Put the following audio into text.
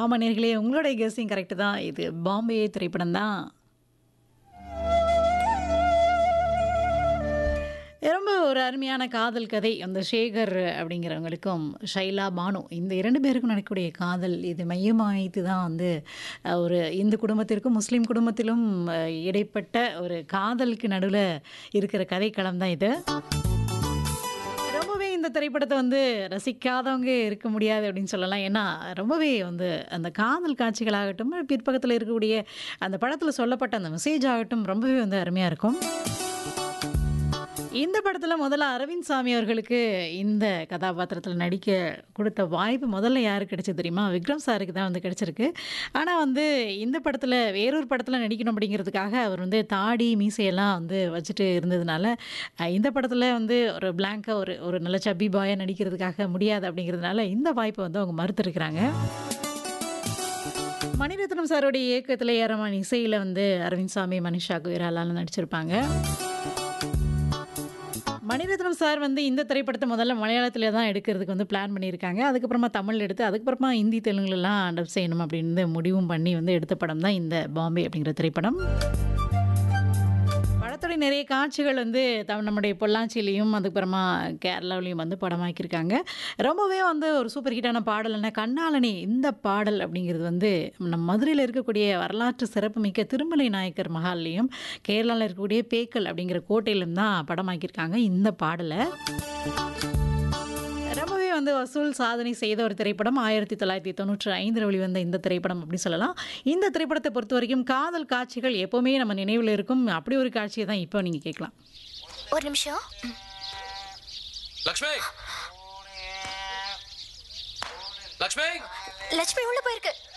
ஆமா நேர்களே உங்களுடைய கெஸ்ஸிங் கரெக்ட் தான் இது பாம்பே திரைப்படம் தான் ரொம்ப ஒரு அருமையான காதல் கதை அந்த சேகர் அப்படிங்கிறவங்களுக்கும் ஷைலா பானு இந்த இரண்டு பேருக்கும் நடக்கக்கூடிய காதல் இது மையமாக வைத்து தான் வந்து அஹ், ஒரு இந்து குடும்பத்திற்கும் முஸ்லீம் குடும்பத்திலும் அஹ், இடைப்பட்ட ஒரு காதலுக்கு நடுவில் இருக்கிற கதைக்களம் தான் இது ரொம்பவே இந்த திரைப்படத்தை வந்து ரசிக்காதவங்க இருக்க முடியாது அப்படின்னு சொல்லலாம் ஏன்னா ரொம்பவே வந்து அந்த காதல் காட்சிகளாகட்டும் பிற்பக்கத்தில் இருக்கக்கூடிய அந்த படத்தில் சொல்லப்பட்ட அந்த மெசேஜ் ஆகட்டும் ரொம்பவே வந்து அருமையாக இருக்கும் இந்த படத்தில் முதல்ல அரவிந்த் சாமி அவர்களுக்கு இந்த கதாபாத்திரத்தில் நடிக்க கொடுத்த வாய்ப்பு முதல்ல யாருக்கு கிடைச்சது தெரியுமா விக்ரம் சாருக்கு தான் வந்து கிடைச்சிருக்கு ஆனால் வந்து இந்த படத்தில் வேறொரு படத்தில் நடிக்கணும் அப்படிங்கிறதுக்காக அவர் வந்து தாடி மீசையெல்லாம் வந்து வச்சுட்டு இருந்ததுனால அஹ், இந்த படத்தில் வந்து ஒரு பிளாங்காக ஒரு ஒரு நல்ல சப்பி பாயாக நடிக்கிறதுக்காக முடியாது அப்படிங்கிறதுனால இந்த வாய்ப்பை வந்து அவங்க மறுத்துருக்குறாங்க மணிரத்னம் சாரோடைய இயக்கத்தில் ஏறமான இசையில் வந்து அரவிந்த் சாமி மனிஷா குயிராலாம் நடிச்சிருப்பாங்க மணிரத்னம் சார் வந்து இந்த திரைப்படத்தை முதல்ல மலையாளத்தில் தான் எடுக்கிறதுக்கு வந்து பிளான் பண்ணியிருக்காங்க அதுக்கப்புறமா தமிழ் எடுத்து அதுக்கப்புறமா ஹிந்தி தெலுங்குலலாம் டப் செய்யணும் அப்படின்னு முடிவும் பண்ணி வந்து எடுத்த படம் தான் இந்த பாம்பே அப்படிங்கிற திரைப்படம் படத்துடைய நிறைய காட்சிகள் வந்து தம் நம்முடைய பொள்ளாச்சியிலையும் அதுக்கப்புறமா கேரளாவிலையும் வந்து படமாக்கியிருக்காங்க ரொம்பவே வந்து ஒரு சூப்பர் ஹிட்டான பாடல் என்ன கண்ணாளனி இந்த பாடல் அப்படிங்கிறது வந்து நம்ம மதுரையில் இருக்கக்கூடிய வரலாற்று சிறப்புமிக்க திருமலை நாயக்கர் மஹால்லையும் கேரளாவில் இருக்கக்கூடிய பேக்கல் அப்படிங்கிற கோட்டையிலும் தான் படமாக்கியிருக்காங்க இந்த பாடலை ரொம்பவே வந்து வசூல் சாதனை செய்த ஒரு திரைப்படம் ஆயிரத்தி தொள்ளாயிரத்தி தொண்ணூற்றி ஐந்தில் வெளிவந்த இந்த திரைப்படம் அப்படின்னு சொல்லலாம் இந்த திரைப்படத்தை பொறுத்த வரைக்கும் காதல் காட்சிகள் எப்போவுமே நம்ம நினைவில் இருக்கும் அப்படி ஒரு காட்சியை தான் இப்போ நீங்கள் கேட்கலாம் ஒரு நிமிஷம் ம். லக்ஷ்மி லக்ஷ்மி லட்சுமி உள்ள போயிருக்கு